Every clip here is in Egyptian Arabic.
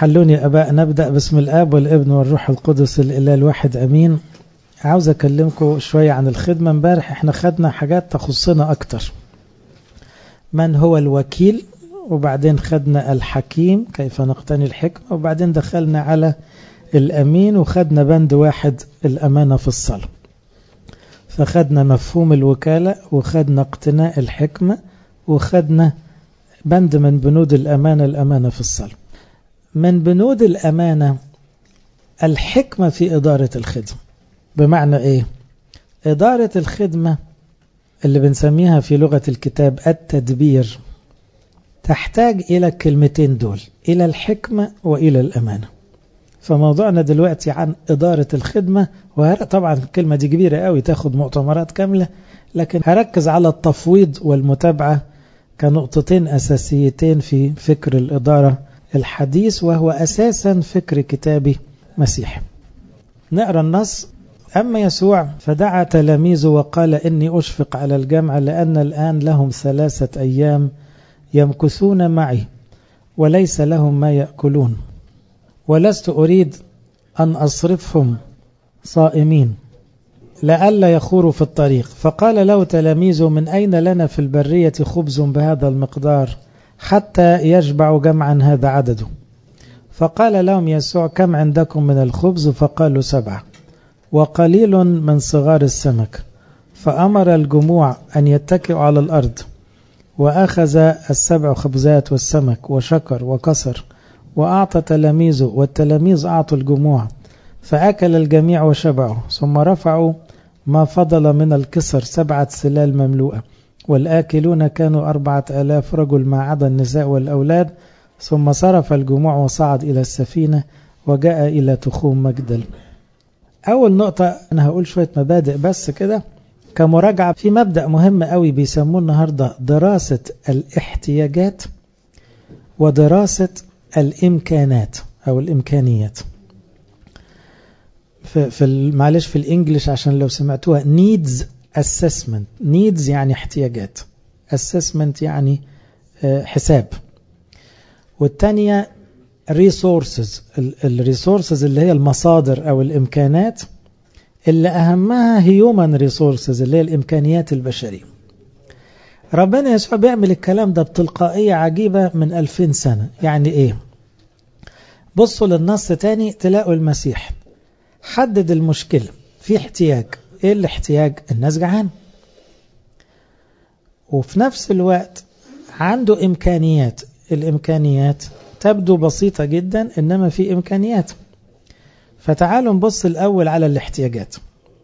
حلوني أباء نبدأ باسم الآب والابن والروح القدس الإله الواحد أمين عاوز أكلمكم شوية عن الخدمة امبارح احنا خدنا حاجات تخصنا أكتر من هو الوكيل وبعدين خدنا الحكيم كيف نقتني الحكمة وبعدين دخلنا على الأمين وخدنا بند واحد الأمانة في الصلاة فخدنا مفهوم الوكالة وخدنا اقتناء الحكمة وخدنا بند من بنود الأمانة الأمانة في الصلاة من بنود الأمانة الحكمة في إدارة الخدمة بمعنى إيه؟ إدارة الخدمة اللي بنسميها في لغة الكتاب التدبير تحتاج إلى الكلمتين دول إلى الحكمة وإلى الأمانة فموضوعنا دلوقتي عن إدارة الخدمة طبعا الكلمة دي كبيرة قوي تاخد مؤتمرات كاملة لكن هركز على التفويض والمتابعة كنقطتين أساسيتين في فكر الإدارة الحديث وهو أساسا فكر كتابي مسيحي نقرأ النص أما يسوع فدعا تلاميذه وقال إني أشفق على الجمع لأن الآن لهم ثلاثة أيام يمكثون معي وليس لهم ما يأكلون ولست أريد أن أصرفهم صائمين لئلا يخوروا في الطريق فقال له تلاميذه من أين لنا في البرية خبز بهذا المقدار حتى يشبع جمعا هذا عدده فقال لهم يسوع كم عندكم من الخبز فقالوا سبعة وقليل من صغار السمك فأمر الجموع أن يتكئوا على الأرض وأخذ السبع خبزات والسمك وشكر وكسر وأعطى تلاميذه والتلاميذ أعطوا الجموع فأكل الجميع وشبعوا ثم رفعوا ما فضل من الكسر سبعة سلال مملوءة والآكلون كانوا أربعة آلاف رجل ما عدا النساء والأولاد ثم صرف الجموع وصعد إلى السفينة وجاء إلى تخوم مجدل أول نقطة أنا هقول شوية مبادئ بس كده كمراجعة في مبدأ مهم قوي بيسموه النهاردة دراسة الاحتياجات ودراسة الإمكانات أو الإمكانيات في, في معلش في الإنجليش عشان لو سمعتوها needs assessment needs يعني احتياجات assessment يعني حساب والتانية resources الريسورسز اللي هي المصادر أو الإمكانات اللي أهمها human resources اللي هي الإمكانيات البشرية ربنا يسوع بيعمل الكلام ده بتلقائية عجيبة من ألفين سنة يعني إيه بصوا للنص تاني تلاقوا المسيح حدد المشكلة في احتياج إيه الاحتياج الناس جعان وفي نفس الوقت عنده إمكانيات الإمكانيات تبدو بسيطة جدا إنما في إمكانيات فتعالوا نبص الأول على الاحتياجات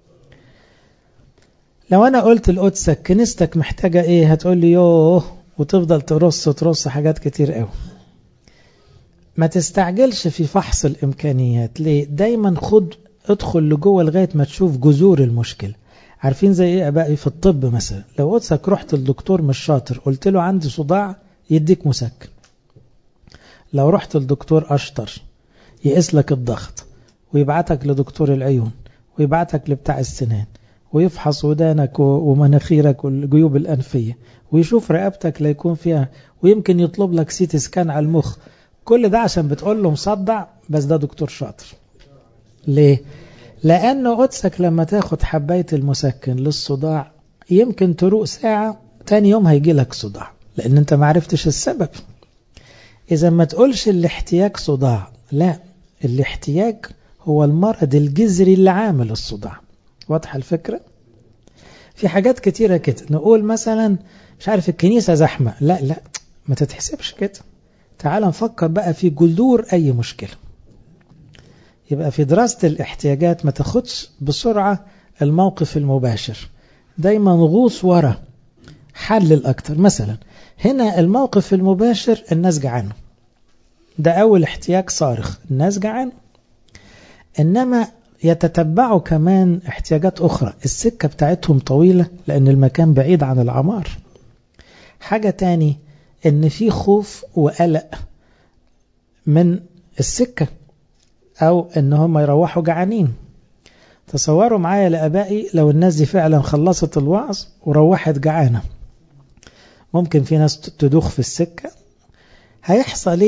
لو أنا قلت لقدسك كنيستك محتاجة إيه هتقول لي يوه وتفضل ترص ترص حاجات كتير قوي ما تستعجلش في فحص الإمكانيات ليه دايما خد ادخل لجوه لغاية ما تشوف جذور المشكلة عارفين زي ايه بقى في الطب مثلا لو قدسك رحت للدكتور مش شاطر قلت له عندي صداع يديك مسكن لو رحت للدكتور أشطر يقيس لك الضغط ويبعتك لدكتور العيون ويبعتك لبتاع السنان ويفحص ودانك ومناخيرك والجيوب الأنفية ويشوف رقبتك لا يكون فيها ويمكن يطلب لك سيتي سكان على المخ كل ده عشان بتقول له مصدع بس ده دكتور شاطر ليه؟ لأنه قدسك لما تاخد حباية المسكن للصداع يمكن تروق ساعة تاني يوم هيجي لك صداع لأن انت معرفتش السبب إذا ما تقولش الاحتياج صداع لا الاحتياج هو المرض الجذري اللي عامل الصداع واضحة الفكرة؟ في حاجات كتيرة كده نقول مثلا مش عارف الكنيسة زحمة لا لا ما تتحسبش كده تعال نفكر بقى في جذور أي مشكلة يبقى في دراسة الاحتياجات ما تاخدش بسرعة الموقف المباشر دايما غوص ورا حلل أكتر مثلا هنا الموقف المباشر الناس جعانه ده أول احتياج صارخ الناس جعانه إنما يتتبعوا كمان احتياجات أخرى السكة بتاعتهم طويلة لأن المكان بعيد عن العمار حاجة تاني إن في خوف وقلق من السكة أو إن هم يروحوا جعانين تصوروا معايا لأبائي لو الناس دي فعلا خلصت الوعظ وروحت جعانة ممكن في ناس تدوخ في السكة هيحصل ايه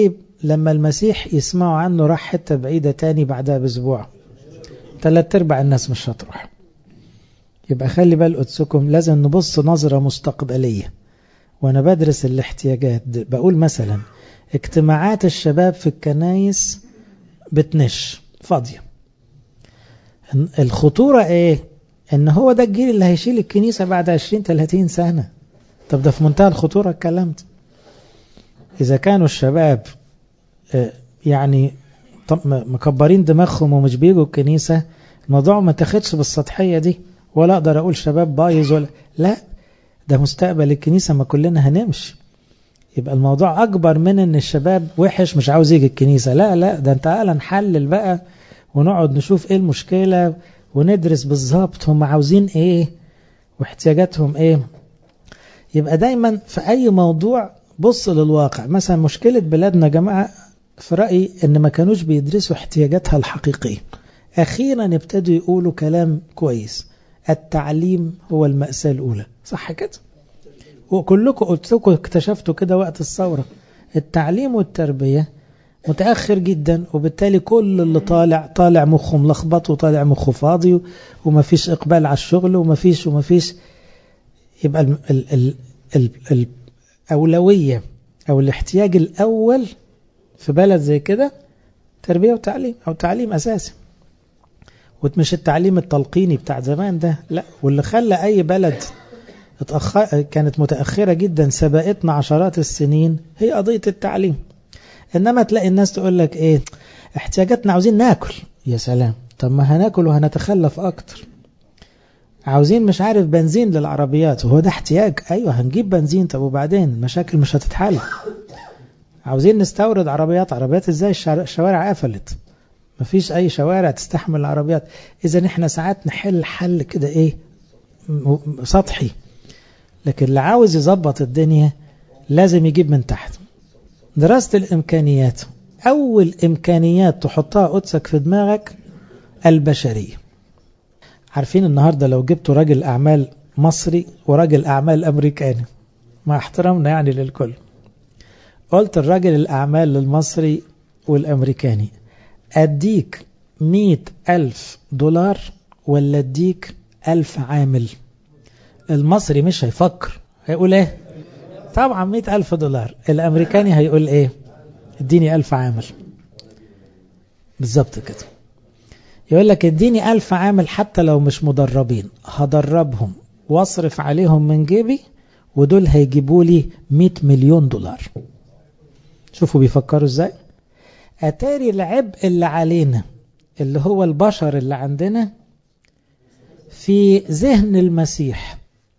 لما المسيح يسمعوا عنه راح حتة بعيدة تاني بعدها بأسبوع ثلاث أرباع الناس مش هتروح يبقى خلي بال قدسكم لازم نبص نظرة مستقبلية وأنا بدرس الاحتياجات بقول مثلا اجتماعات الشباب في الكنايس بتنش فاضية الخطورة ايه ان هو ده الجيل اللي هيشيل الكنيسة بعد 20 30 سنة طب ده في منتهى الخطورة الكلام ده اذا كانوا الشباب يعني مكبرين دماغهم ومش بيجوا الكنيسة الموضوع ما تاخدش بالسطحية دي ولا اقدر اقول شباب بايظ ولا لا ده مستقبل الكنيسة ما كلنا هنمشي يبقى الموضوع اكبر من ان الشباب وحش مش عاوز يجي الكنيسة لا لا ده انت تعالى نحلل بقى ونقعد نشوف ايه المشكلة وندرس بالظبط هم عاوزين ايه واحتياجاتهم ايه يبقى دايما في اي موضوع بص للواقع مثلا مشكلة بلادنا جماعة في رأيي ان ما كانوش بيدرسوا احتياجاتها الحقيقية اخيرا ابتدوا يقولوا كلام كويس التعليم هو المأساة الاولى صح كده وكلكم قلت لكم اكتشفتوا كده وقت الثورة التعليم والتربية متأخر جدا وبالتالي كل اللي طالع طالع مخه ملخبط وطالع مخه فاضي ومفيش إقبال على الشغل ومفيش ومفيش يبقى ال ال ال ال الأولوية أو الاحتياج الأول في بلد زي كده تربية وتعليم أو تعليم أساسي ومش التعليم التلقيني بتاع زمان ده لا واللي خلى أي بلد كانت متأخرة جدا سبقتنا عشرات السنين هي قضية التعليم إنما تلاقي الناس تقول لك إيه احتياجاتنا عاوزين ناكل يا سلام طب ما هناكل وهنتخلف أكتر عاوزين مش عارف بنزين للعربيات وهو ده احتياج أيوة هنجيب بنزين طب وبعدين المشاكل مش هتتحل عاوزين نستورد عربيات عربيات ازاي الشوارع قفلت مفيش أي شوارع تستحمل العربيات إذا احنا ساعات نحل حل كده إيه سطحي لكن اللي عاوز يظبط الدنيا لازم يجيب من تحت دراسة الإمكانيات أول إمكانيات تحطها قدسك في دماغك البشرية عارفين النهاردة لو جبتوا راجل أعمال مصري وراجل أعمال أمريكاني مع احترامنا يعني للكل قلت الراجل الأعمال المصري والأمريكاني أديك مئة ألف دولار ولا أديك ألف عامل المصري مش هيفكر هيقول ايه طبعا مئة ألف دولار الأمريكاني هيقول ايه اديني ألف عامل بالظبط كده يقول لك اديني ألف عامل حتى لو مش مدربين هدربهم واصرف عليهم من جيبي ودول هيجيبوا لي 100 مليون دولار شوفوا بيفكروا ازاي اتاري العبء اللي علينا اللي هو البشر اللي عندنا في ذهن المسيح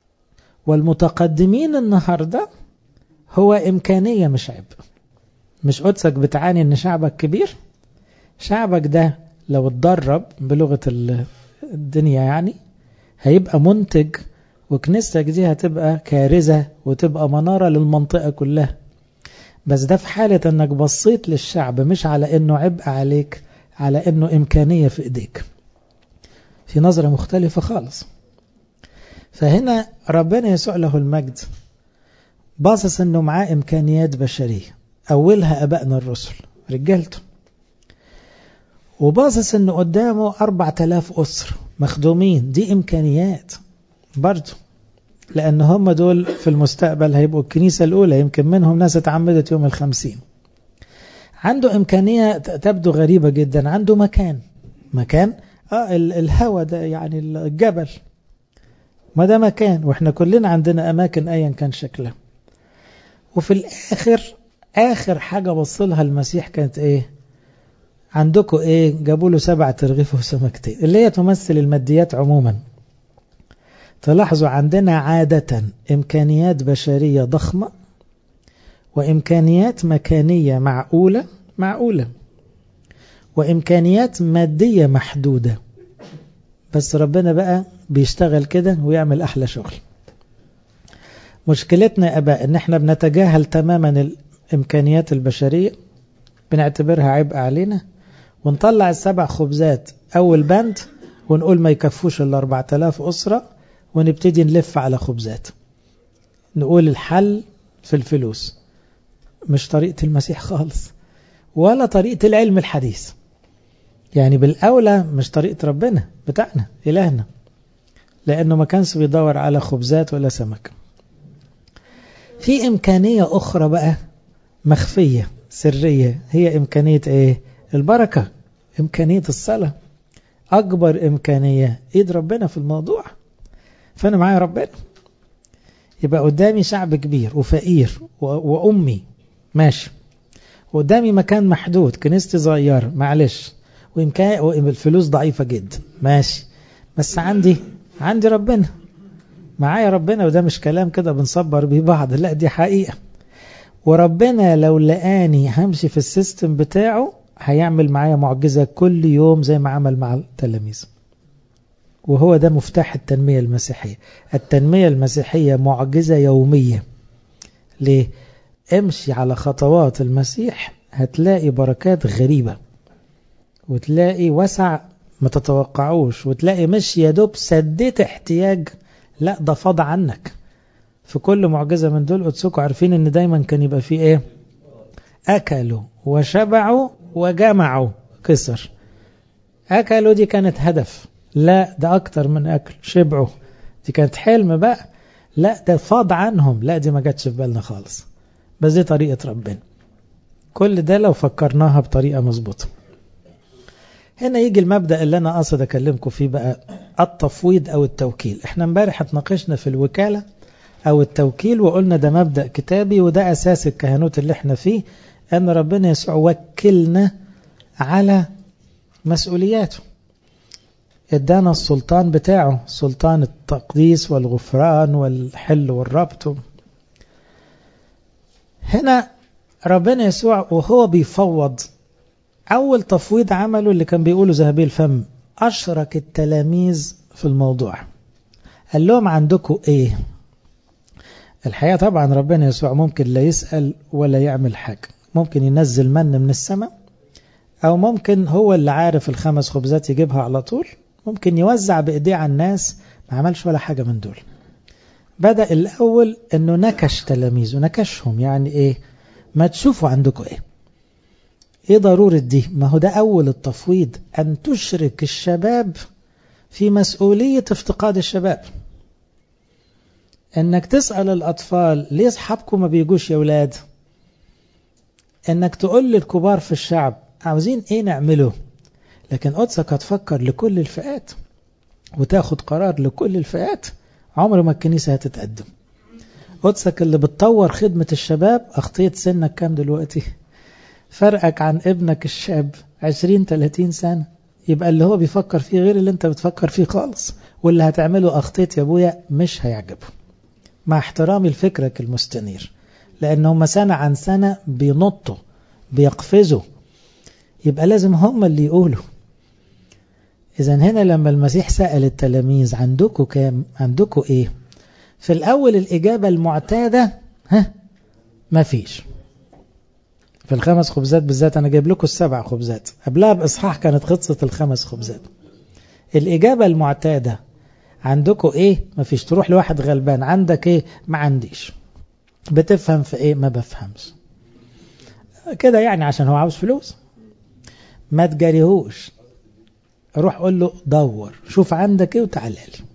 والمتقدمين النهاردة هو إمكانية مش عبء مش قدسك بتعاني ان شعبك كبير شعبك ده لو اتدرب بلغة الدنيا يعني هيبقى منتج وكنيستك دي هتبقى كارثة وتبقى منارة للمنطقة كلها بس ده في حالة انك بصيت للشعب مش على انه عبء عليك على انه امكانية في ايديك في نظرة مختلفة خالص فهنا ربنا يسوع له المجد باصص انه معاه امكانيات بشرية اولها ابائنا الرسل رجالته وباصص انه قدامه اربع تلاف اسر مخدومين دي امكانيات برضه لان هم دول في المستقبل هيبقوا الكنيسة الاولى يمكن منهم ناس اتعمدت يوم الخمسين عنده امكانية تبدو غريبة جدا عنده مكان مكان اه الهوى ده يعني الجبل ما ده مكان واحنا كلنا عندنا اماكن ايا كان شكلها وفي الاخر اخر حاجة بصلها المسيح كانت ايه عندكم ايه جابوا له سبع ترغيف وسمكتين اللي هي تمثل الماديات عموما تلاحظوا عندنا عادة امكانيات بشرية ضخمة وامكانيات مكانية معقولة معقولة وامكانيات مادية محدودة بس ربنا بقى بيشتغل كده ويعمل احلى شغل مشكلتنا يا اباء ان احنا بنتجاهل تماما الامكانيات البشرية بنعتبرها عبء علينا ونطلع السبع خبزات اول بند ونقول ما يكفوش ال 4000 اسرة ونبتدي نلف على خبزات نقول الحل في الفلوس مش طريقة المسيح خالص ولا طريقة العلم الحديث يعني بالأولى مش طريقة ربنا بتاعنا إلهنا لأنه ما كانش بيدور على خبزات ولا سمك في إمكانية أخرى بقى مخفية سرية هي إمكانية إيه البركة إمكانية الصلاة أكبر إمكانية إيد ربنا في الموضوع فأنا معايا ربنا يبقى قدامي شعب كبير وفقير وأمي ماشي قدامي مكان محدود كنيستي صغيرة معلش وإمكان الفلوس ضعيفة جدا ماشي بس عندي عندي ربنا معايا ربنا وده مش كلام كده بنصبر بيه بعض لا دي حقيقة وربنا لو لقاني همشي في السيستم بتاعه هيعمل معايا معجزة كل يوم زي ما عمل مع التلاميذ وهو ده مفتاح التنمية المسيحية التنمية المسيحية معجزة يومية ليه؟ امشي على خطوات المسيح هتلاقي بركات غريبة وتلاقي وسع ما تتوقعوش وتلاقي مش يا دوب سديت احتياج لا ده فاض عنك في كل معجزة من دول قدسكم عارفين ان دايما كان يبقى فيه ايه اكلوا وشبعوا وجمعوا كسر اكلوا دي كانت هدف لا ده اكتر من اكل شبعوا دي كانت حلم بقى لا ده فاض عنهم لا دي ما جاتش في بالنا خالص بس دي طريقة ربنا كل ده لو فكرناها بطريقة مظبوطة هنا يجي المبدأ اللي أنا قصد أكلمكم فيه بقى التفويض أو التوكيل احنا امبارح اتناقشنا في الوكالة أو التوكيل وقلنا ده مبدأ كتابي وده أساس الكهنوت اللي احنا فيه أن ربنا يسوع وكلنا على مسؤولياته ادانا السلطان بتاعه سلطان التقديس والغفران والحل والربط هنا ربنا يسوع وهو بيفوض أول تفويض عمله اللي كان بيقوله ذهبي الفم أشرك التلاميذ في الموضوع قال لهم عندكم إيه الحقيقة طبعا ربنا يسوع ممكن لا يسأل ولا يعمل حاجة ممكن ينزل من من السماء أو ممكن هو اللي عارف الخمس خبزات يجيبها على طول ممكن يوزع بإيديه على الناس ما عملش ولا حاجة من دول بدأ الأول أنه نكش تلاميذه نكشهم يعني إيه ما تشوفوا عندكم إيه إيه ضرورة دي ما هو ده أول التفويض أن تشرك الشباب في مسؤولية افتقاد الشباب انك تسأل الاطفال ليه اصحابكم ما بيجوش يا ولاد انك تقول للكبار في الشعب عاوزين ايه نعمله لكن قدسك هتفكر لكل الفئات وتاخد قرار لكل الفئات عمر ما الكنيسة هتتقدم قدسك اللي بتطور خدمة الشباب اخطيت سنك كام دلوقتي فرقك عن ابنك الشاب 20 30 سنة يبقى اللي هو بيفكر فيه غير اللي انت بتفكر فيه خالص واللي هتعمله اخطيت يا ابويا مش هيعجبه مع احترامي لفكرك المستنير لأن هم سنة عن سنة بينطوا بيقفزوا يبقى لازم هم اللي يقولوا إذا هنا لما المسيح سأل التلاميذ عندكم كام عندكم إيه في الأول الإجابة المعتادة ها ما فيش في الخمس خبزات بالذات أنا جايب لكم السبع خبزات قبلها بإصحاح كانت خطة الخمس خبزات الإجابة المعتادة عندكم ايه مفيش تروح لواحد غلبان عندك ايه ما عنديش بتفهم في ايه ما بفهمش كده يعني عشان هو عاوز فلوس ما تجاريهوش روح قول له دور شوف عندك ايه وتعالى لي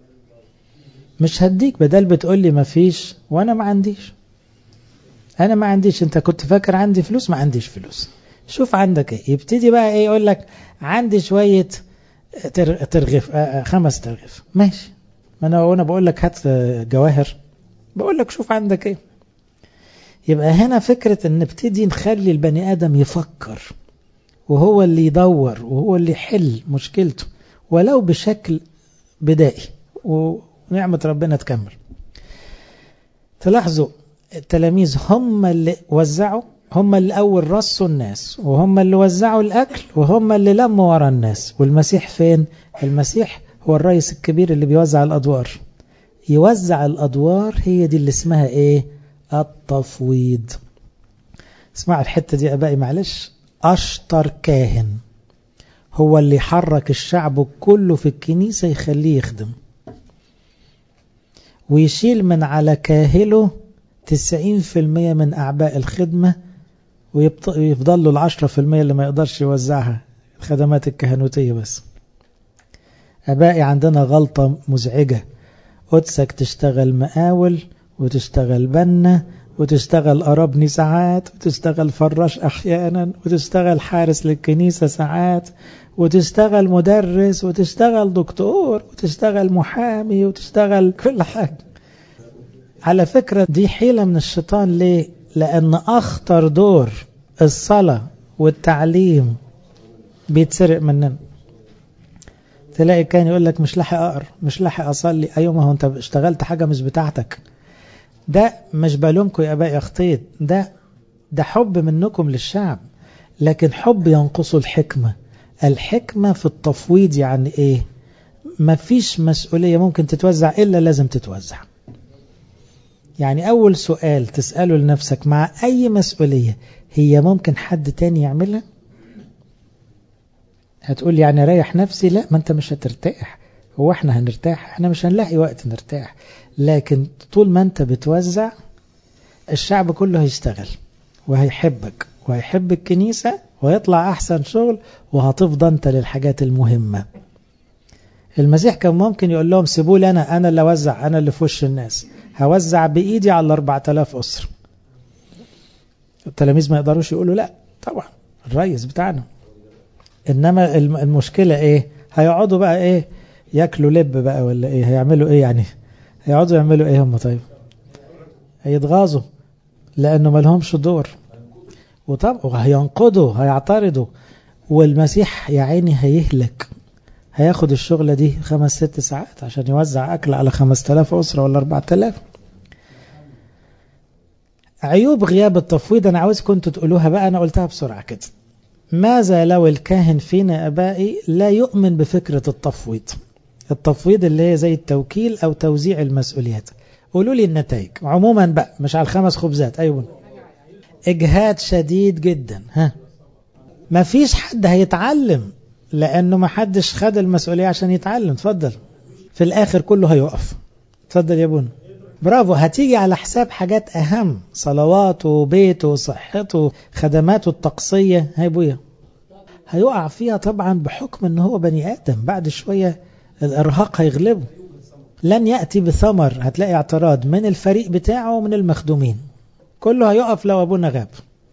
مش هديك بدل بتقول لي مفيش وانا ما عنديش انا ما عنديش انت كنت فاكر عندي فلوس ما عنديش فلوس شوف عندك ايه يبتدي بقى ايه يقول لك عندي شويه ترغف خمس ترغف ماشي ما انا وانا بقول لك هات جواهر بقول لك شوف عندك ايه يبقى هنا فكرة ان نبتدي نخلي البني ادم يفكر وهو اللي يدور وهو اللي يحل مشكلته ولو بشكل بدائي ونعمة ربنا تكمل تلاحظوا التلاميذ هم اللي وزعوا هم اللي أول رصوا الناس وهم اللي وزعوا الأكل وهم اللي لموا ورا الناس والمسيح فين؟ المسيح هو الرئيس الكبير اللي بيوزع الأدوار يوزع الأدوار هي دي اللي اسمها إيه؟ التفويض اسمعوا الحتة دي أبائي معلش أشطر كاهن هو اللي يحرك الشعب كله في الكنيسة يخليه يخدم ويشيل من على كاهله 90% من أعباء الخدمة ويفضل له العشرة في المية اللي ما يقدرش يوزعها الخدمات الكهنوتية بس أبائي عندنا غلطة مزعجة قدسك تشتغل مقاول وتشتغل بنا وتشتغل قرابني ساعات وتشتغل فراش أحيانا وتشتغل حارس للكنيسة ساعات وتشتغل مدرس وتشتغل دكتور وتشتغل محامي وتشتغل كل حاجة على فكرة دي حيلة من الشيطان ليه؟ لأن أخطر دور الصلاة والتعليم بيتسرق مننا تلاقي كان يقول لك مش لاحق أقرأ مش لاحق أصلي أيوة ما هو أنت اشتغلت حاجة مش بتاعتك ده مش بلومكم يا أبائي أخطيت ده ده حب منكم للشعب لكن حب ينقصه الحكمة الحكمة في التفويض يعني إيه مفيش مسؤولية ممكن تتوزع إلا لازم تتوزع يعني أول سؤال تسأله لنفسك مع أي مسؤولية هي ممكن حد تاني يعملها هتقول يعني ريح نفسي لا ما انت مش هترتاح هو احنا هنرتاح احنا مش هنلاقي وقت نرتاح لكن طول ما انت بتوزع الشعب كله هيشتغل وهيحبك وهيحب الكنيسة ويطلع أحسن شغل وهتفضى أنت للحاجات المهمة المسيح كان ممكن يقول لهم سيبوا لي أنا أنا اللي أوزع أنا اللي في وش الناس هوزع بإيدي على 4000 أسر التلاميذ ما يقدروش يقولوا لا طبعا الرئيس بتاعنا إنما المشكلة إيه هيقعدوا بقى إيه ياكلوا لب بقى ولا إيه هيعملوا إيه يعني هيقعدوا يعملوا إيه هم طيب هيتغاظوا لأنه ما لهمش دور وطبعا هينقضوا هيعترضوا والمسيح يا عيني هيهلك هياخد الشغلة دي خمس ست ساعات عشان يوزع أكل على خمس تلاف أسرة ولا أربع تلاف عيوب غياب التفويض أنا عاوز كنت تقولوها بقى أنا قلتها بسرعة كده ماذا لو الكاهن فينا أبائي لا يؤمن بفكرة التفويض التفويض اللي هي زي التوكيل أو توزيع المسؤوليات قولوا لي النتائج عموما بقى مش على الخمس خبزات أيوة إجهاد شديد جدا ها ما فيش حد هيتعلم لأنه ما حدش خد المسؤولية عشان يتعلم تفضل في الآخر كله هيقف تفضل يا ابونا برافو هتيجي على حساب حاجات أهم صلواته وبيته وصحته خدماته الطقسية هاي ابويا هيقع فيها طبعا بحكم ان هو بني آدم بعد شوية الإرهاق هيغلبه لن يأتي بثمر هتلاقي اعتراض من الفريق بتاعه ومن المخدومين كله هيقف لو أبونا غاب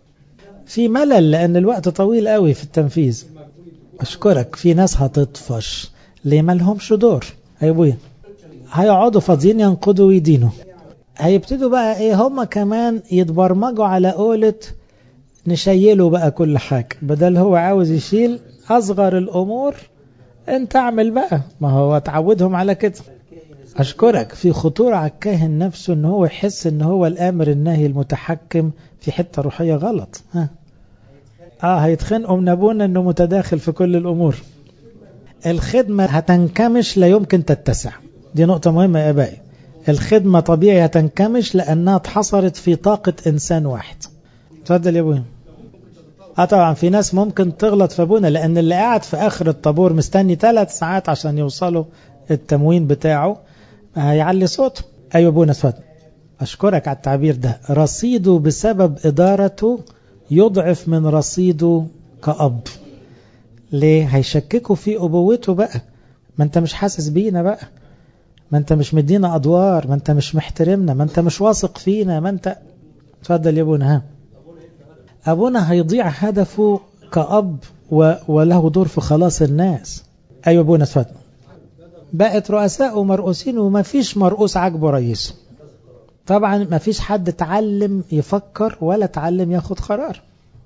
في ملل لأن الوقت طويل قوي في التنفيذ أشكرك في ناس هتطفش ليه ما لهمش دور يا ابويا هيقعدوا فاضيين ينقضوا ويدينوا هيبتدوا بقى ايه هم كمان يتبرمجوا على قولة نشيله بقى كل حاجة بدل هو عاوز يشيل أصغر الأمور انت اعمل بقى ما هو تعودهم على كده أشكرك في خطورة على الكاهن نفسه ان هو يحس ان هو الآمر الناهي المتحكم في حتة روحية غلط ها اه هيتخنقوا من ابونا انه متداخل في كل الامور الخدمة هتنكمش لا يمكن تتسع دي نقطة مهمة يا ابائي الخدمة طبيعي هتنكمش لانها اتحصرت في طاقة انسان واحد تفضل يا ابونا اه طبعا في ناس ممكن تغلط في ابونا لان اللي قاعد في اخر الطابور مستني ثلاث ساعات عشان يوصلوا التموين بتاعه هيعلي صوته ايوه ابونا اتفضل اشكرك على التعبير ده رصيده بسبب ادارته يضعف من رصيده كأب ليه هيشككوا في أبوته بقى ما انت مش حاسس بينا بقى ما انت مش مدينا أدوار ما انت مش محترمنا ما انت مش واثق فينا ما انت تفضل يا ابونا ها أبونا هيضيع هدفه كأب و... وله دور في خلاص الناس أيوة ابونا اتفضل بقت رؤساء ومرؤوسين وما فيش مرؤوس عاجبه رئيسه طبعا ما فيش حد تعلم يفكر ولا تعلم ياخد قرار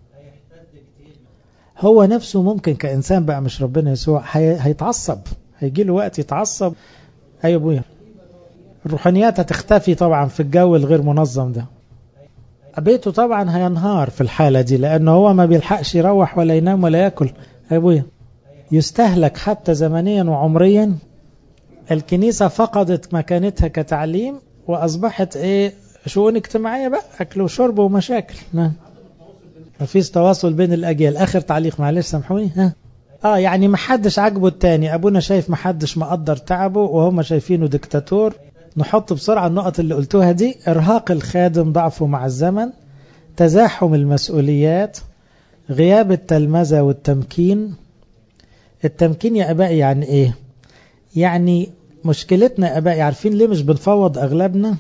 هو نفسه ممكن كإنسان بقى مش ربنا يسوع هيتعصب هيجي له وقت يتعصب أيوة ابويا الروحانيات هتختفي طبعا في الجو الغير منظم ده بيته طبعا هينهار في الحالة دي لأنه هو ما بيلحقش يروح ولا ينام ولا يأكل يا ابويا يستهلك حتى زمنيا وعمريا الكنيسة فقدت مكانتها كتعليم وأصبحت إيه شؤون اجتماعية بقى أكل وشرب ومشاكل نعم مفيش تواصل بين الأجيال آخر تعليق معلش سامحوني ها آه يعني ما حدش عاجبه التاني أبونا شايف ما حدش مقدر تعبه وهم شايفينه ديكتاتور نحط بسرعة النقط اللي قلتوها دي إرهاق الخادم ضعفه مع الزمن تزاحم المسؤوليات غياب التلمذة والتمكين التمكين يا أبائي يعني إيه يعني مشكلتنا يا أبائي عارفين ليه مش بنفوض أغلبنا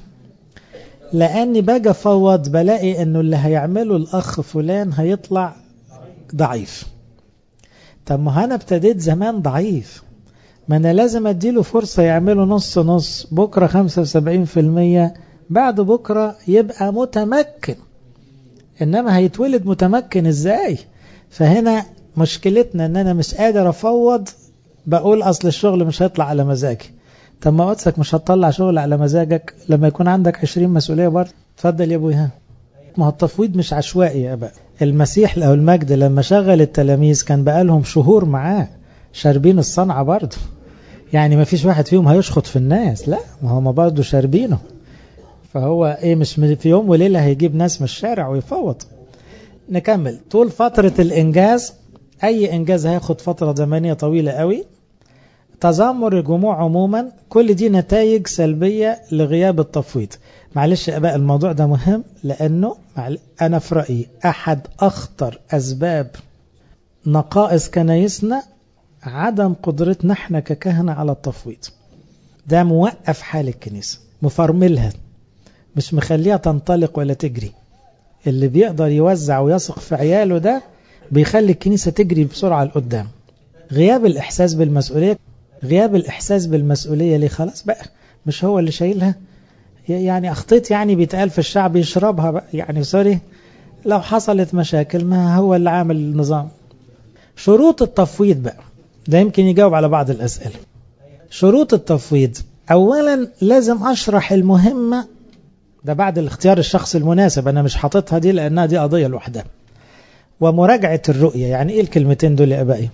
لأني باجي أفوض بلاقي أنه اللي هيعمله الأخ فلان هيطلع ضعيف طب ما أنا ابتديت زمان ضعيف ما أنا لازم أديله فرصة يعمله نص نص بكرة 75% بعد بكرة يبقى متمكن إنما هيتولد متمكن إزاي فهنا مشكلتنا ان انا مش قادر افوض بقول اصل الشغل مش هيطلع على مزاجي طب ما قدسك مش هتطلع شغل على مزاجك لما يكون عندك 20 مسؤولية برضه اتفضل يا ابويا ما هو التفويض مش عشوائي يا ابا المسيح له المجد لما شغل التلاميذ كان بقالهم شهور معاه شاربين الصنعة برضه يعني ما فيش واحد فيهم هيشخط في الناس لا ما هم برضه شاربينه فهو ايه مش في يوم وليلة هيجيب ناس من الشارع ويفوض نكمل طول فترة الإنجاز أي إنجاز هياخد فترة زمنية طويلة قوي تذمر الجموع عموما كل دي نتائج سلبية لغياب التفويض معلش يا أباء الموضوع ده مهم لأنه أنا في رأيي أحد أخطر أسباب نقائص كنايسنا عدم قدرتنا احنا ككهنة على التفويض ده موقف حال الكنيسة مفرملها مش مخليها تنطلق ولا تجري اللي بيقدر يوزع ويثق في عياله ده بيخلي الكنيسة تجري بسرعة لقدام غياب الإحساس بالمسؤولية غياب الإحساس بالمسؤولية ليه خلاص بقى مش هو اللي شايلها يعني أخطيت يعني بيتقال في الشعب يشربها بقى يعني سوري لو حصلت مشاكل ما هو اللي عامل النظام شروط التفويض بقى ده يمكن يجاوب على بعض الأسئلة شروط التفويض أولا لازم أشرح المهمة ده بعد الاختيار الشخص المناسب أنا مش حاططها دي لأنها دي قضية لوحدها ومراجعة الرؤية يعني إيه الكلمتين دول يا أبائي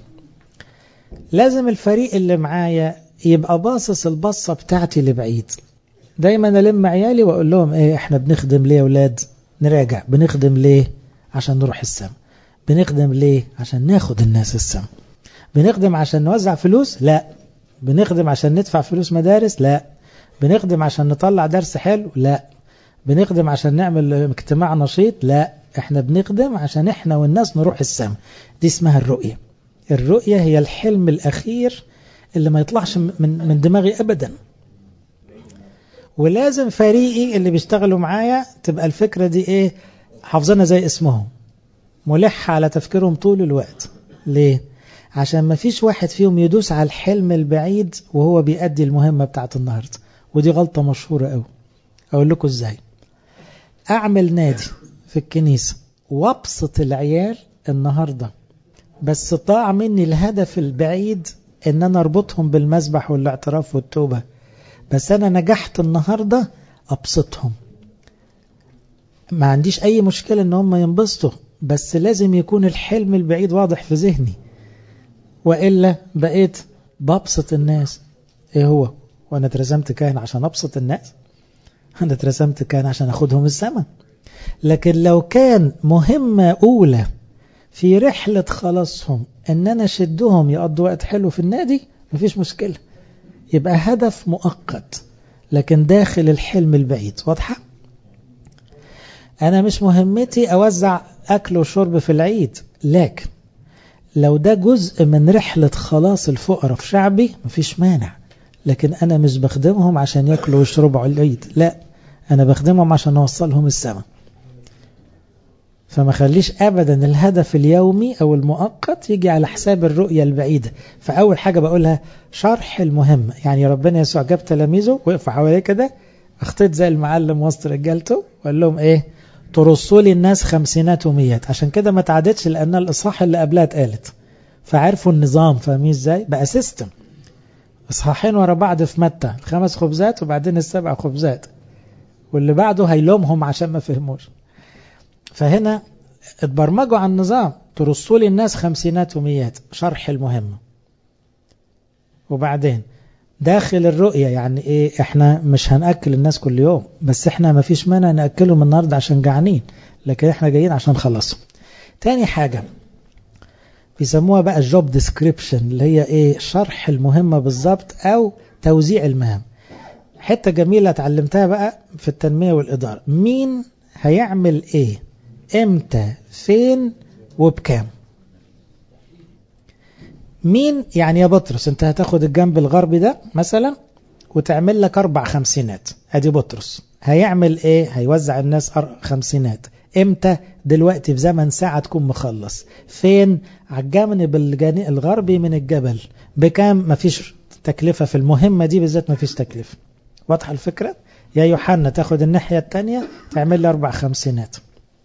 لازم الفريق اللي معايا يبقى باصص البصة بتاعتي لبعيد دايما ألم عيالي وأقول لهم إيه إحنا بنخدم ليه يا أولاد نراجع بنخدم ليه عشان نروح السما بنخدم ليه عشان ناخد الناس السما بنخدم عشان نوزع فلوس لا بنخدم عشان ندفع فلوس مدارس لا بنخدم عشان نطلع درس حلو لا بنخدم عشان نعمل اجتماع نشيط لا احنا بنخدم عشان احنا والناس نروح السما دي اسمها الرؤية الرؤية هي الحلم الأخير اللي ما يطلعش من, من دماغي أبدا ولازم فريقي اللي بيشتغلوا معايا تبقى الفكرة دي ايه حافظنا زي اسمهم ملح على تفكيرهم طول الوقت ليه عشان ما فيش واحد فيهم يدوس على الحلم البعيد وهو بيأدي المهمة بتاعت النهاردة ودي غلطة مشهورة قوي أقول لكم ازاي أعمل نادي في الكنيسة وابسط العيال النهاردة بس طاع مني الهدف البعيد ان انا اربطهم بالمسبح والاعتراف والتوبة بس انا نجحت النهاردة ابسطهم ما عنديش اي مشكلة ان هم ينبسطوا بس لازم يكون الحلم البعيد واضح في ذهني وإلا بقيت ببسط الناس ايه هو وانا اترسمت كاهن عشان ابسط الناس انا اترسمت كاهن عشان اخدهم السماء لكن لو كان مهمة أولى في رحلة خلاصهم أن أنا شدهم يقضوا وقت حلو في النادي مفيش مشكلة يبقى هدف مؤقت لكن داخل الحلم البعيد واضحة؟ أنا مش مهمتي أوزع أكل وشرب في العيد لكن لو ده جزء من رحلة خلاص الفقراء في شعبي مفيش مانع لكن أنا مش بخدمهم عشان يأكلوا ويشربوا العيد لا أنا بخدمهم عشان أوصلهم السماء فما خليش أبدا الهدف اليومي أو المؤقت يجي على حساب الرؤية البعيدة فأول حاجة بقولها شرح المهمة يعني ربنا يسوع جاب تلاميذه وقفوا حواليه كده اخطيت زي المعلم وسط رجالته وقال لهم ايه ترصوا لي الناس خمسينات وميات عشان كده ما تعدتش لأن الإصحاح اللي قبلها اتقالت فعرفوا النظام فاهمين ازاي بقى سيستم إصحاحين ورا بعض في متى الخمس خبزات وبعدين السبع خبزات واللي بعده هيلومهم عشان ما فهموش فهنا اتبرمجوا على النظام ترصوا لي الناس خمسينات وميات شرح المهمة وبعدين داخل الرؤية يعني ايه احنا مش هنأكل الناس كل يوم بس احنا ما فيش مانع نأكلهم النهاردة عشان جعانين لكن احنا جايين عشان خلصهم تاني حاجة بيسموها بقى الجوب ديسكريبشن اللي هي ايه شرح المهمة بالظبط او توزيع المهام حتة جميلة اتعلمتها بقى في التنمية والإدارة مين هيعمل ايه امتى فين وبكام مين يعني يا بطرس انت هتاخد الجنب الغربي ده مثلا وتعمل لك اربع خمسينات ادي بطرس هيعمل ايه هيوزع الناس خمسينات امتى دلوقتي في زمن ساعة تكون مخلص فين على الجانب الغربي من الجبل بكام مفيش تكلفة في المهمة دي بالذات مفيش تكلفة واضحة الفكرة يا يوحنا تاخد الناحية التانية تعمل لي أربع خمسينات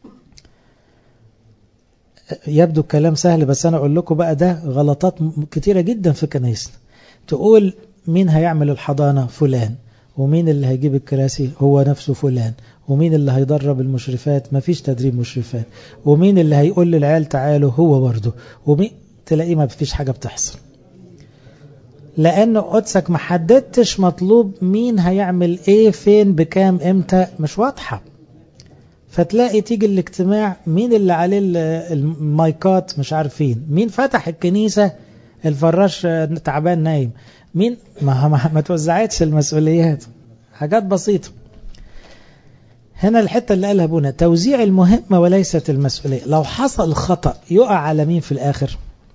يبدو الكلام سهل بس أنا أقول لكم بقى ده غلطات كتيرة جدا في كنايسنا تقول مين هيعمل الحضانة فلان ومين اللي هيجيب الكراسي هو نفسه فلان ومين اللي هيدرب المشرفات مفيش تدريب مشرفات ومين اللي هيقول للعيال تعالوا هو برضه ومين تلاقيه ما فيش حاجة بتحصل لأن قدسك ما حددتش مطلوب مين هيعمل ايه فين بكام امتى مش واضحة فتلاقي تيجي الاجتماع مين اللي عليه المايكات مش عارفين مين فتح الكنيسة الفراش تعبان نايم مين ما, ما, ما توزعتش المسؤوليات حاجات بسيطة هنا الحتة اللي قالها ابونا توزيع المهمة وليست المسؤولية لو حصل خطأ يقع على مين في الآخر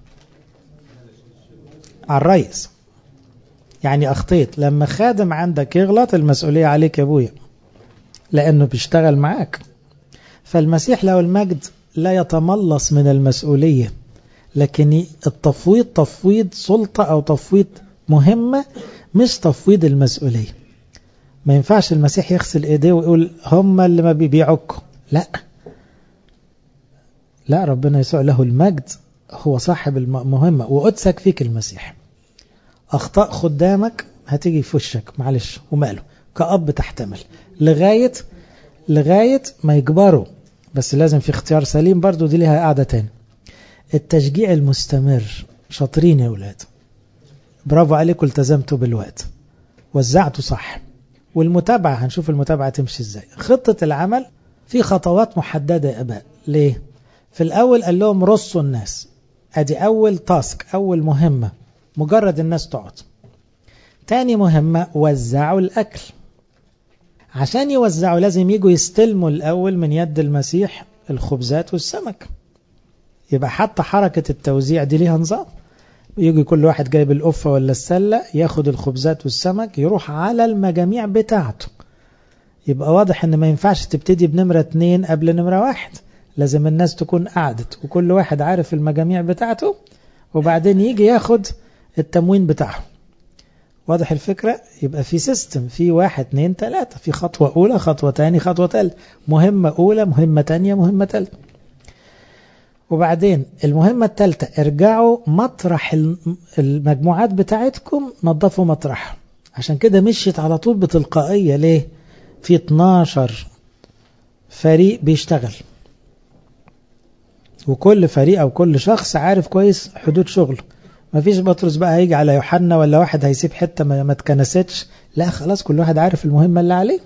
على الرئيس يعني أخطيت لما خادم عندك يغلط المسؤولية عليك يا أبويا لأنه بيشتغل معاك فالمسيح له المجد لا يتملص من المسؤولية لكن التفويض تفويض سلطة أو تفويض مهمة مش تفويض المسؤولية ما ينفعش المسيح يغسل ايديه ويقول هم اللي ما بيبيعوكوا لا لا ربنا يسوع له المجد هو صاحب المهمة وقدسك فيك المسيح أخطاء خدامك هتيجي في وشك معلش وماله كأب تحتمل لغاية لغاية ما يكبروا بس لازم في اختيار سليم برضو دي ليها قاعدة تاني التشجيع المستمر شاطرين يا ولاد برافو عليكم التزمتوا بالوقت وزعتوا صح والمتابعة هنشوف المتابعة تمشي ازاي خطة العمل في خطوات محددة يا أباء ليه في الأول قال لهم رصوا الناس ادي أول تاسك أول مهمة مجرد الناس تقعد تاني مهمة وزعوا الأكل عشان يوزعوا لازم يجوا يستلموا الأول من يد المسيح الخبزات والسمك يبقى حتى حركة التوزيع دي ليها نظام يجي كل واحد جايب القفة ولا السلة ياخد الخبزات والسمك يروح على المجاميع بتاعته يبقى واضح ان ما ينفعش تبتدي بنمرة اتنين قبل نمرة واحد لازم الناس تكون قعدت وكل واحد عارف المجاميع بتاعته وبعدين يجي ياخد التموين بتاعه واضح الفكرة يبقى في سيستم في واحد اتنين تلاتة في خطوة أولى خطوة تاني خطوة تالت مهمة أولى مهمة تانية مهمة تالتة وبعدين المهمة الثالثة ارجعوا مطرح المجموعات بتاعتكم نظفوا مطرحها عشان كده مشيت على طول بتلقائية ليه في 12 فريق بيشتغل وكل فريق او كل شخص عارف كويس حدود شغله مفيش بطرس بقى هيجي على يوحنا ولا واحد هيسيب حتة ما اتكنستش لا خلاص كل واحد عارف المهمة اللي عليه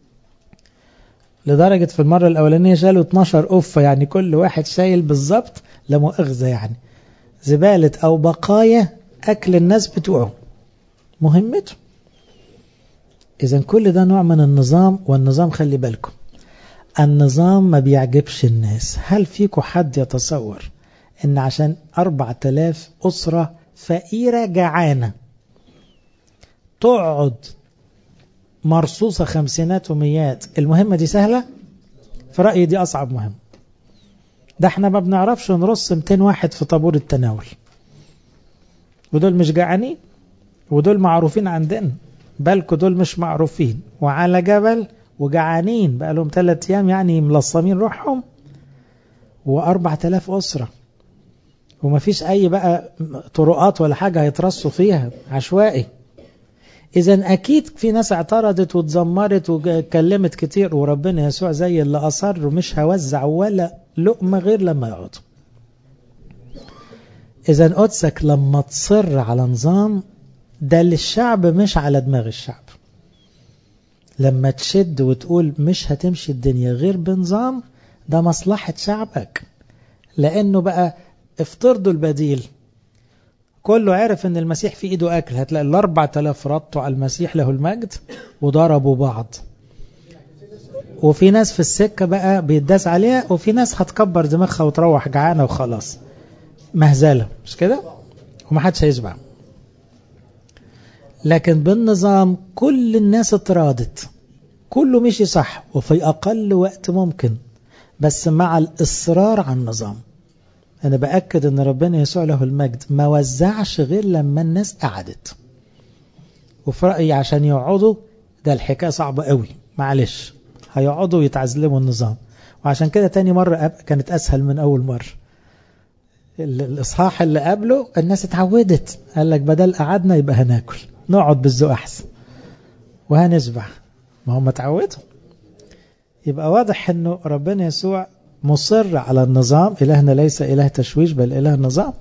لدرجة في المرة الأولانية شالوا 12 قفة يعني كل واحد شايل بالظبط لا مؤاخذة يعني زبالة أو بقايا أكل الناس بتوعه مهمته إذا كل ده نوع من النظام والنظام خلي بالكم النظام ما بيعجبش الناس هل فيكم حد يتصور ان عشان أربع تلاف أسرة فقيرة جعانة تقعد مرصوصة خمسينات وميات المهمة دي سهلة في رأيي دي أصعب مهمة ده احنا ما بنعرفش نرص 200 واحد في طابور التناول ودول مش جعانين ودول معروفين عندنا بالكوا دول مش معروفين وعلى جبل وجعانين بقى لهم ثلاث ايام يعني ملصمين روحهم وأربع تلاف أسرة وما فيش أي بقى طرقات ولا حاجة هيترصوا فيها عشوائي إذا أكيد في ناس اعترضت واتذمرت واتكلمت كتير وربنا يسوع زي اللي أصر ومش هوزع ولا لقمة غير لما يقعد إذا قدسك لما تصر على نظام ده للشعب مش على دماغ الشعب لما تشد وتقول مش هتمشي الدنيا غير بنظام ده مصلحة شعبك لأنه بقى افترضوا البديل كله عارف ان المسيح في ايده اكل هتلاقي الاربع تلاف رطوا على المسيح له المجد وضربوا بعض وفي ناس في السكة بقى بيتداس عليها وفي ناس هتكبر دماغها وتروح جعانة وخلاص مهزلة مش كده ومحدش هيشبع لكن بالنظام كل الناس اترادت كله مشي صح وفي أقل وقت ممكن بس مع الإصرار على النظام أنا بأكد أن ربنا يسوع له المجد ما وزعش غير لما الناس قعدت وفي رأيي عشان يقعدوا ده الحكاية صعبة قوي معلش هيقعدوا يتعزلموا النظام وعشان كده تاني مرة كانت أسهل من أول مرة الإصحاح اللي قبله الناس اتعودت قال لك بدل قعدنا يبقى هناكل نقعد بالذوق أحسن وهنشبع ما هم اتعودوا يبقى واضح انه ربنا يسوع مصر على النظام إلهنا ليس إله تشويش بل إله نظام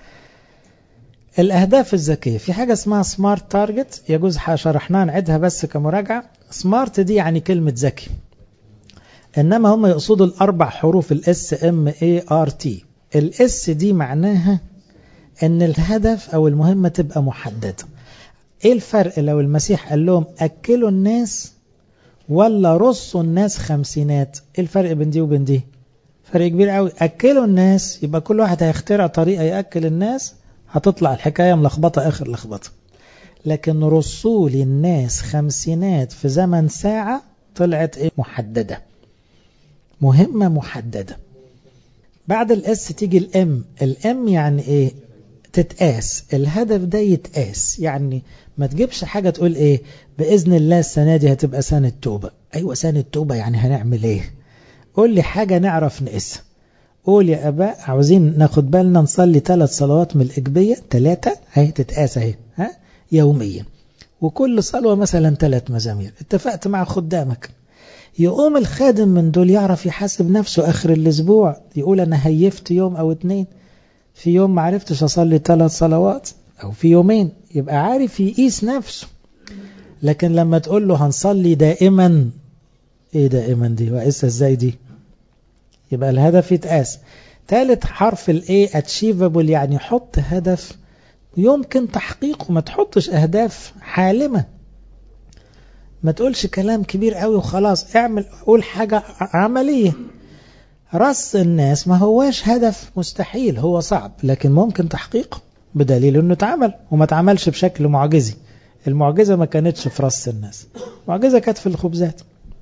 الأهداف الذكية في حاجة اسمها سمارت تارجت يجوز شرحناها نعيدها بس كمراجعة سمارت دي يعني كلمة ذكي إنما هم يقصدوا الأربع حروف الاس ام اي ار تي الاس دي معناها ان الهدف او المهمة تبقى محددة ايه الفرق لو المسيح قال لهم اكلوا الناس ولا رصوا الناس خمسينات ايه الفرق بين دي وبين دي فرق كبير قوي اكلوا الناس يبقى كل واحد هيخترع طريقة يأكل الناس هتطلع الحكاية ملخبطة اخر لخبطة لكن رصوا للناس خمسينات في زمن ساعة طلعت ايه محددة مهمة محددة بعد الاس تيجي الام الام يعني ايه تتقاس الهدف ده يتقاس يعني ما تجيبش حاجة تقول ايه بإذن الله السنة دي هتبقى سنة توبة ايوه سنة توبة يعني هنعمل ايه قول لي حاجة نعرف نقيسها قول يا أباء عاوزين ناخد بالنا نصلي ثلاث صلوات من الإجبية ثلاثة هي تتقاس اهي ها يوميا وكل صلوة مثلا ثلاث مزامير اتفقت مع خدامك يقوم الخادم من دول يعرف يحاسب نفسه آخر الأسبوع يقول أنا هيفت يوم أو اتنين في يوم ما عرفتش أصلي ثلاث صلوات أو في يومين يبقى عارف يقيس نفسه لكن لما تقول له هنصلي دائما ايه دائما دي وقيسها ازاي دي يبقى الهدف يتقاس ثالث حرف الايه achievable يعني حط هدف يمكن تحقيقه ما تحطش اهداف حالمه ما تقولش كلام كبير قوي وخلاص اعمل قول حاجة عملية رص الناس ما هواش هدف مستحيل هو صعب لكن ممكن تحقيقه بدليل انه اتعمل وما اتعملش بشكل معجزي المعجزة ما كانتش في رص الناس المعجزة كانت في الخبزات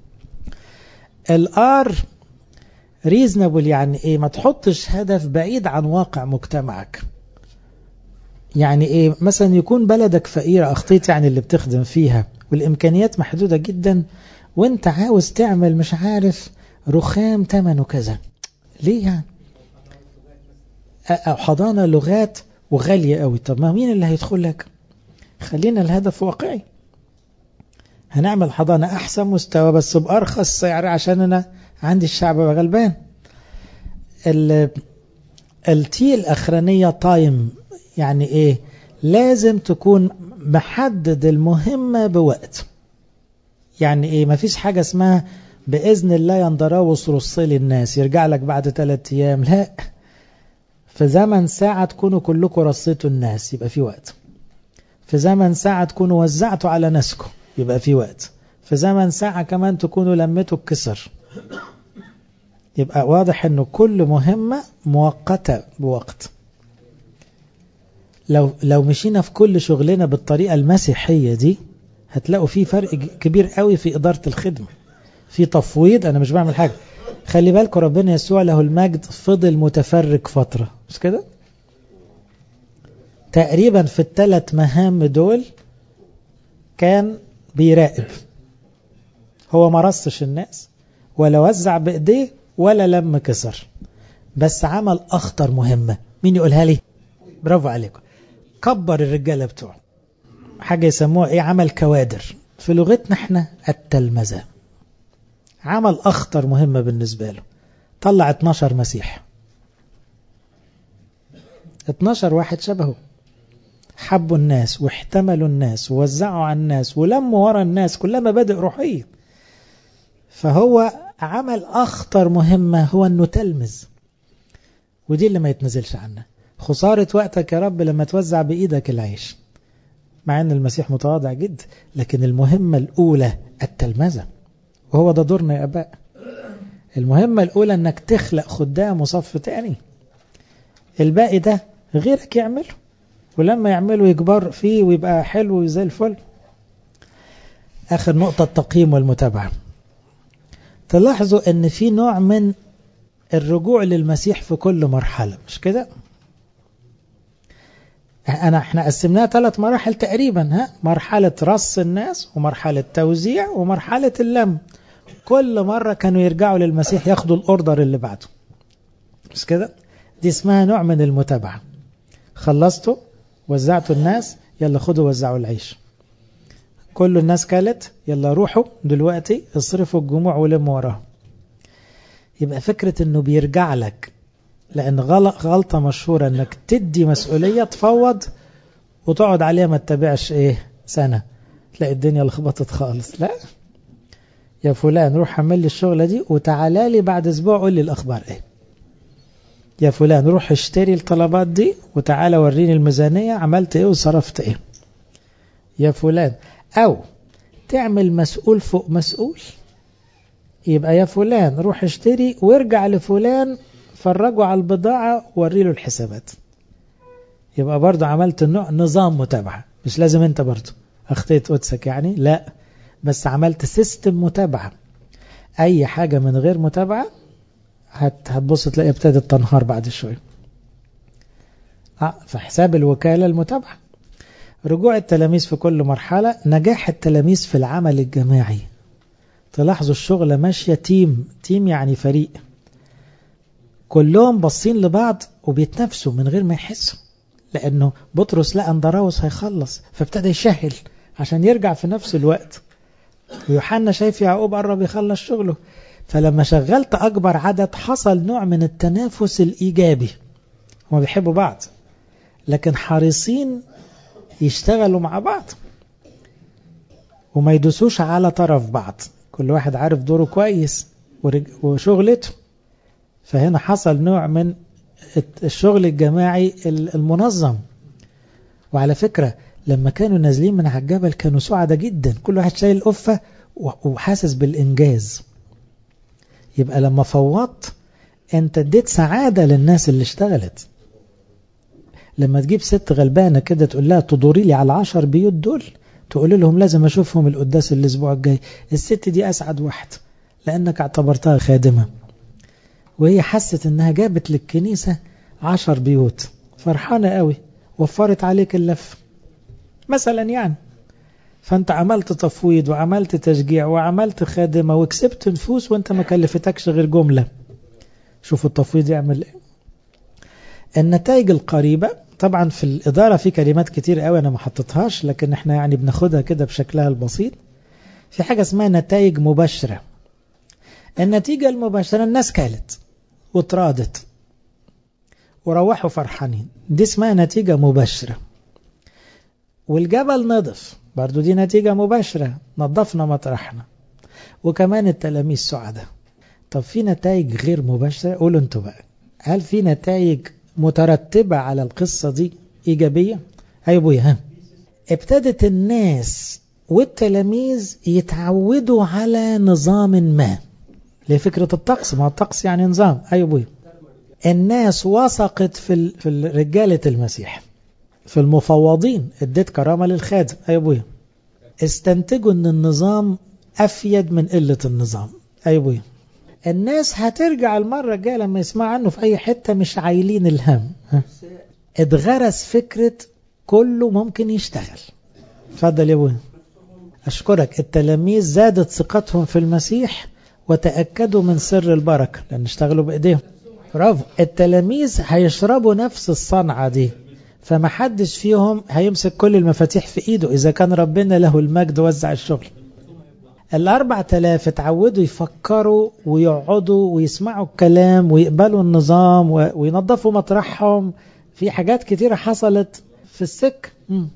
الار ريزنبل يعني ايه ما تحطش هدف بعيد عن واقع مجتمعك يعني ايه مثلا يكون بلدك فقيرة اخطيت يعني اللي بتخدم فيها والامكانيات محدودة جدا وانت عاوز تعمل مش عارف رخام تمنه كذا ليه يعني أو حضانة لغات وغالية قوي طب ما مين اللي هيدخل لك خلينا الهدف واقعي هنعمل حضانة أحسن مستوى بس بأرخص سعر عشان أنا عندي الشعب غلبان التي الأخرانية تايم يعني إيه لازم تكون محدد المهمة بوقت يعني إيه مفيش حاجة اسمها بإذن الله يندراوس رصي الناس يرجع لك بعد ثلاثة أيام لا في زمن ساعة تكونوا كلكم رصيتوا الناس يبقى في وقت في زمن ساعة تكونوا وزعتوا على ناسكم يبقى في وقت في زمن ساعة كمان تكونوا لميتوا الكسر يبقى واضح انه كل مهمة مؤقتة بوقت لو لو مشينا في كل شغلنا بالطريقة المسيحية دي هتلاقوا في فرق كبير قوي في إدارة الخدمة في تفويض أنا مش بعمل حاجة خلي بالكم ربنا يسوع له المجد فضل متفرق فترة مش كده تقريبا في الثلاث مهام دول كان بيراقب هو ما رصش الناس ولا وزع بإيديه ولا لم كسر بس عمل أخطر مهمة مين يقولها لي برافو عليكم كبر الرجالة بتوعه حاجة يسموها ايه عمل كوادر في لغتنا احنا التلمذة عمل أخطر مهمة بالنسبة له طلع 12 مسيح 12 واحد شبهه حبوا الناس واحتملوا الناس ووزعوا على الناس ولموا ورا الناس كلها مبادئ روحية فهو عمل أخطر مهمة هو أنه تلمذ ودي اللي ما يتنزلش عنها خسارة وقتك يا رب لما توزع بإيدك العيش مع أن المسيح متواضع جدا لكن المهمة الأولى التلمذة وهو ده دورنا يا أباء المهمة الأولى أنك تخلق خدام وصف تاني الباقي ده غيرك يعمله ولما يعمله يكبر فيه ويبقى حلو زي الفل آخر نقطة التقييم والمتابعة تلاحظوا أن في نوع من الرجوع للمسيح في كل مرحلة مش كده أنا احنا قسمناها ثلاث مراحل تقريبا ها مرحلة رص الناس ومرحلة توزيع ومرحلة اللم كل مرة كانوا يرجعوا للمسيح ياخدوا الأوردر اللي بعده مش كده دي اسمها نوع من المتابعة خلصتوا وزعتوا الناس يلا خدوا وزعوا العيش كل الناس كالت يلا روحوا دلوقتي اصرفوا الجموع ولموا وراهم يبقى فكرة انه بيرجع لك لان غلطة مشهورة انك تدي مسؤولية تفوض وتقعد عليها ما تتابعش ايه سنة تلاقي الدنيا لخبطت خالص لا يا فلان روح حمل لي الشغلة دي وتعالى لي بعد اسبوع قول لي الاخبار ايه يا فلان روح اشتري الطلبات دي وتعالى وريني الميزانية عملت ايه وصرفت ايه يا فلان او تعمل مسؤول فوق مسؤول يبقى يا فلان روح اشتري وارجع لفلان فرجوا على البضاعة وري له الحسابات يبقى برضه عملت النوع نظام متابعة مش لازم انت برضه اخطيت قدسك يعني لا بس عملت سيستم متابعة اي حاجة من غير متابعة هتبص تلاقي ابتدت تنهار بعد شوية فحساب الوكالة المتابعة رجوع التلاميذ في كل مرحلة نجاح التلاميذ في العمل الجماعي تلاحظوا الشغلة ماشية تيم تيم يعني فريق كلهم باصين لبعض وبيتنافسوا من غير ما يحسوا لأنه بطرس لقى اندراوس هيخلص فابتدى يشهل عشان يرجع في نفس الوقت ويوحنا شايف يعقوب قرب يخلص شغله فلما شغلت أكبر عدد حصل نوع من التنافس الإيجابي هما بيحبوا بعض لكن حريصين يشتغلوا مع بعض وما يدوسوش على طرف بعض كل واحد عارف دوره كويس وشغلته فهنا حصل نوع من الشغل الجماعي المنظم وعلى فكرة لما كانوا نازلين من على الجبل كانوا سعداء جدا كل واحد شايل قفة وحاسس بالإنجاز يبقى لما فوضت انت اديت سعادة للناس اللي اشتغلت لما تجيب ست غلبانة كده تقول لها تدوري لي على العشر بيوت دول تقول لهم لازم اشوفهم القداس الاسبوع الجاي الست دي اسعد واحدة لانك اعتبرتها خادمة وهي حست انها جابت للكنيسة عشر بيوت فرحانة قوي وفرت عليك اللف مثلا يعني فانت عملت تفويض وعملت تشجيع وعملت خادمة وكسبت نفوس وانت ما كلفتكش غير جملة شوفوا التفويض يعمل ايه النتائج القريبة طبعا في الإدارة في كلمات كتير قوي أنا ما حطيتهاش لكن احنا يعني بناخدها كده بشكلها البسيط في حاجة اسمها نتائج مباشرة النتيجة المباشرة الناس كالت وترادت وروحوا فرحانين دي اسمها نتيجة مباشرة والجبل نضف برضو دي نتيجة مباشرة نظفنا مطرحنا وكمان التلاميذ سعداء طب في نتائج غير مباشرة قولوا انتوا بقى هل في نتائج مترتبة على القصة دي إيجابية أي أبويا ها ابتدت الناس والتلاميذ يتعودوا على نظام ما لفكرة الطقس ما الطقس يعني نظام أي أبويا الناس وثقت في في رجالة المسيح في المفوضين اديت كرامة للخادم أي أبويا استنتجوا أن النظام أفيد من قلة النظام أي أبويا الناس هترجع المرة الجاية لما يسمع عنه في أي حتة مش عايلين الهم ها. اتغرس فكرة كله ممكن يشتغل اتفضل يا ابويا أشكرك التلاميذ زادت ثقتهم في المسيح وتأكدوا من سر البركة لأن اشتغلوا بإيديهم برافو التلاميذ هيشربوا نفس الصنعة دي فما حدش فيهم هيمسك كل المفاتيح في ايده اذا كان ربنا له المجد وزع الشغل الاربع تلاف اتعودوا يفكروا ويقعدوا ويسمعوا الكلام ويقبلوا النظام وينظفوا مطرحهم في حاجات كتيرة حصلت في السك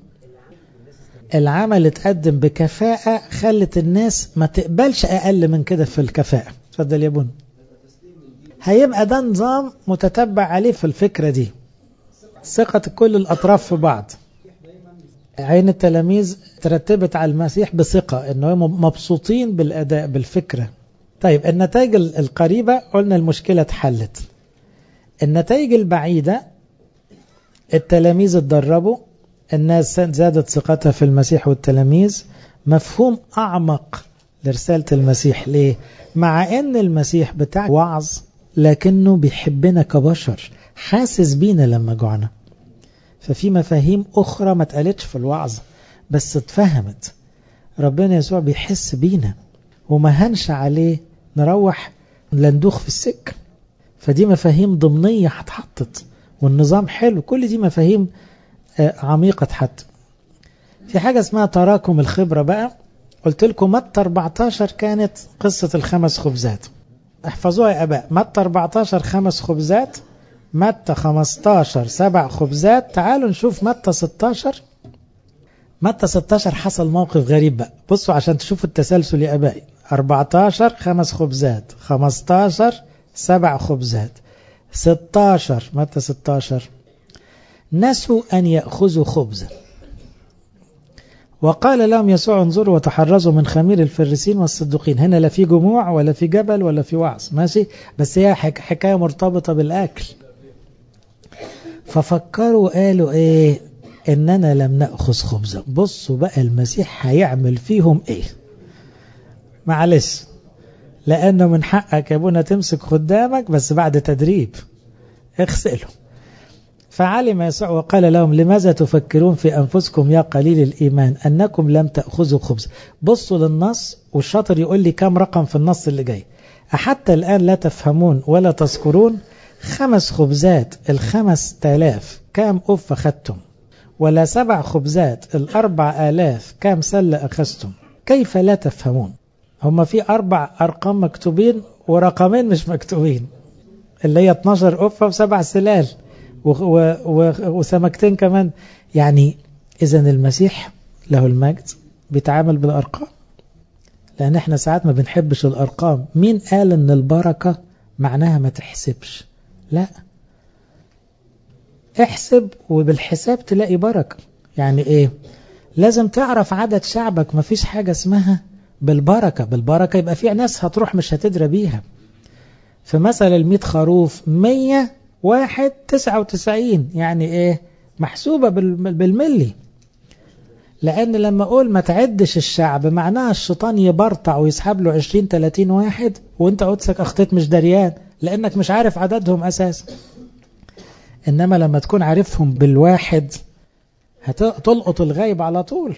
العمل اتقدم بكفاءة خلت الناس ما تقبلش اقل من كده في الكفاءة اتفضل يا بون هيبقى ده نظام متتبع عليه في الفكرة دي ثقة كل الأطراف في بعض عين التلاميذ ترتبت على المسيح بثقة انهم مبسوطين بالاداء بالفكرة طيب النتائج القريبة قلنا المشكلة اتحلت النتائج البعيدة التلاميذ اتدربوا الناس زادت ثقتها في المسيح والتلاميذ مفهوم أعمق لرسالة المسيح ليه؟ مع أن المسيح بتاع وعظ لكنه بيحبنا كبشر حاسس بينا لما جوعنا ففي مفاهيم أخرى ما اتقالتش في الوعظ بس اتفهمت ربنا يسوع بيحس بينا وما هنش عليه نروح لندوخ في السكة فدي مفاهيم ضمنية هتحطت والنظام حلو كل دي مفاهيم عميقة حتى في حاجة اسمها تراكم الخبرة بقى قلت لكم متى 14 كانت قصة الخمس خبزات احفظوها يا أباء متى 14 خمس خبزات متى 15 سبع خبزات تعالوا نشوف متى 16 متى 16 حصل موقف غريب بقى بصوا عشان تشوفوا التسلسل يا أبائي 14 خمس خبزات 15 سبع خبزات 16 متى 16 نسوا أن يأخذوا خبزا وقال لهم يسوع انظروا وتحرزوا من خمير الفريسين والصدقين هنا لا في جموع ولا في جبل ولا في وعظ ماشي بس هي حكاية مرتبطة بالأكل ففكروا قالوا ايه اننا لم نأخذ خبزا بصوا بقى المسيح هيعمل فيهم ايه معلش لانه من حقك يا ابونا تمسك خدامك بس بعد تدريب اغسله فعلم يسوع وقال لهم لماذا تفكرون في أنفسكم يا قليل الإيمان أنكم لم تأخذوا خبز بصوا للنص والشاطر يقول لي كم رقم في النص اللي جاي أحتى الآن لا تفهمون ولا تذكرون خمس خبزات الخمس تالاف كام أف أخذتم ولا سبع خبزات الأربع آلاف كام سلة أخذتم كيف لا تفهمون هم في أربع أرقام مكتوبين ورقمين مش مكتوبين اللي هي 12 أفة وسبع سلال وسمكتين كمان يعني إذا المسيح له المجد بيتعامل بالأرقام لأن احنا ساعات ما بنحبش الأرقام مين قال أن البركة معناها ما تحسبش لا احسب وبالحساب تلاقي بركة يعني ايه لازم تعرف عدد شعبك ما فيش حاجة اسمها بالبركة بالبركة يبقى في ناس هتروح مش هتدرى بيها فمثل المئة خروف مية واحد تسعة وتسعين يعني ايه محسوبة بالملي لأن لما أقول ما تعدش الشعب معناها الشيطان يبرطع ويسحب له 20 30 واحد وانت قدسك أخطيت مش دريان لأنك مش عارف عددهم أساسا إنما لما تكون عارفهم بالواحد هتلقط الغيب على طول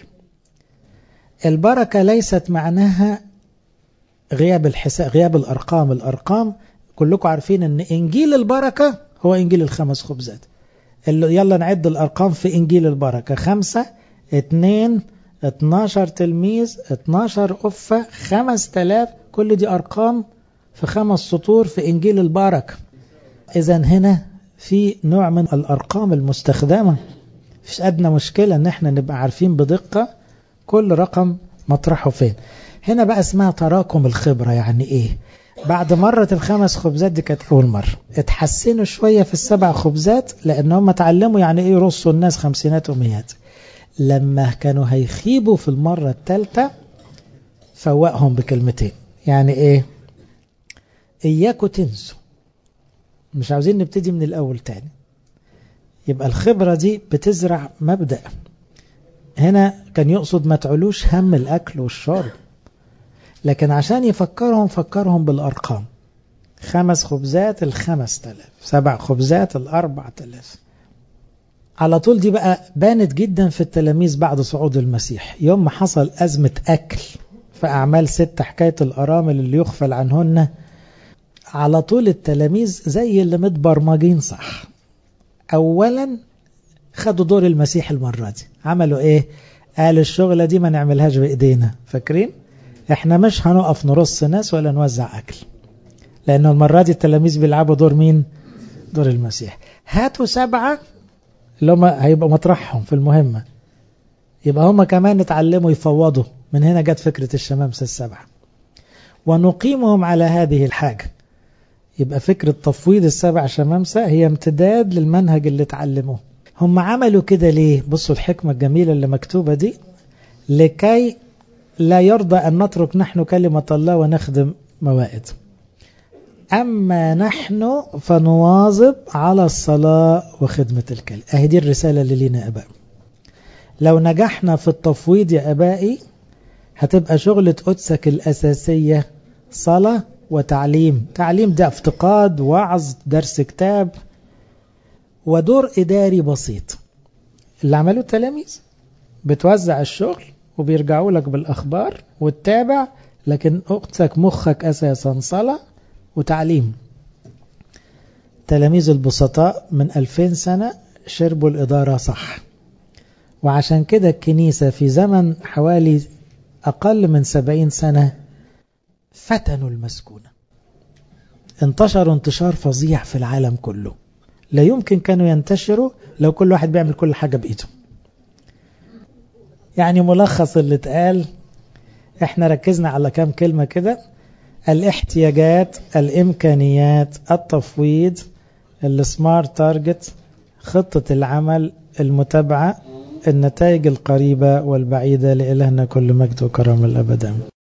البركة ليست معناها غياب الحساب غياب الأرقام الأرقام كلكم عارفين أن إنجيل البركة هو إنجيل الخمس خبزات يلا نعد الأرقام في إنجيل البركة خمسة اتنين اتناشر تلميذ اتناشر أفة خمس تلاف كل دي أرقام في خمس سطور في إنجيل البركة إذا هنا في نوع من الأرقام المستخدمة فيش أدنى مشكلة أن احنا نبقى عارفين بدقة كل رقم مطرحه فين هنا بقى اسمها تراكم الخبرة يعني إيه بعد مرة الخمس خبزات دي كانت أول مرة اتحسنوا شوية في السبع خبزات لأنهم اتعلموا يعني إيه يرصوا الناس خمسينات وميات لما كانوا هيخيبوا في المرة الثالثة فوقهم بكلمتين يعني إيه إياكوا تنسوا مش عاوزين نبتدي من الأول تاني يبقى الخبرة دي بتزرع مبدأ هنا كان يقصد ما تعلوش هم الأكل والشرب لكن عشان يفكرهم فكرهم بالأرقام خمس خبزات الخمس تلاف سبع خبزات الأربع تلاف على طول دي بقى بانت جدا في التلاميذ بعد صعود المسيح يوم ما حصل أزمة أكل في أعمال ستة حكاية الأرامل اللي يغفل عنهن على طول التلاميذ زي اللي متبرمجين صح أولا خدوا دور المسيح المرة دي عملوا إيه قال الشغلة دي ما نعملهاش بإيدينا فاكرين احنا مش هنقف نرص ناس ولا نوزع أكل لأنه المرة دي التلاميذ بيلعبوا دور مين دور المسيح هاتوا سبعة اللي هم هيبقوا مطرحهم في المهمة يبقى هم كمان اتعلموا يفوضوا من هنا جت فكرة الشمامسة السبعة ونقيمهم على هذه الحاجة يبقى فكرة تفويض السبع شمامسة هي امتداد للمنهج اللي اتعلموه هم عملوا كده ليه بصوا الحكمة الجميلة اللي مكتوبة دي لكي لا يرضى أن نترك نحن كلمة الله ونخدم موائد أما نحن فنواظب على الصلاة وخدمة الكلمة أهي دي الرسالة اللي لينا أباء لو نجحنا في التفويض يا أبائي هتبقى شغلة قدسك الأساسية صلاة وتعليم تعليم ده افتقاد وعظ درس كتاب ودور إداري بسيط اللي عملوه التلاميذ بتوزع الشغل وبيرجعوا لك بالأخبار وتتابع لكن أختك مخك أساسا صلاة وتعليم تلاميذ البسطاء من ألفين سنة شربوا الإدارة صح وعشان كده الكنيسة في زمن حوالي أقل من سبعين سنة فتنوا المسكونة انتشروا انتشار فظيع في العالم كله لا يمكن كانوا ينتشروا لو كل واحد بيعمل كل حاجة بإيده يعني ملخص اللي اتقال احنا ركزنا على كام كلمة كده الاحتياجات الامكانيات التفويض السمارت تارجت خطة العمل المتابعة النتائج القريبة والبعيدة لإلهنا كل مجد وكرم الأبد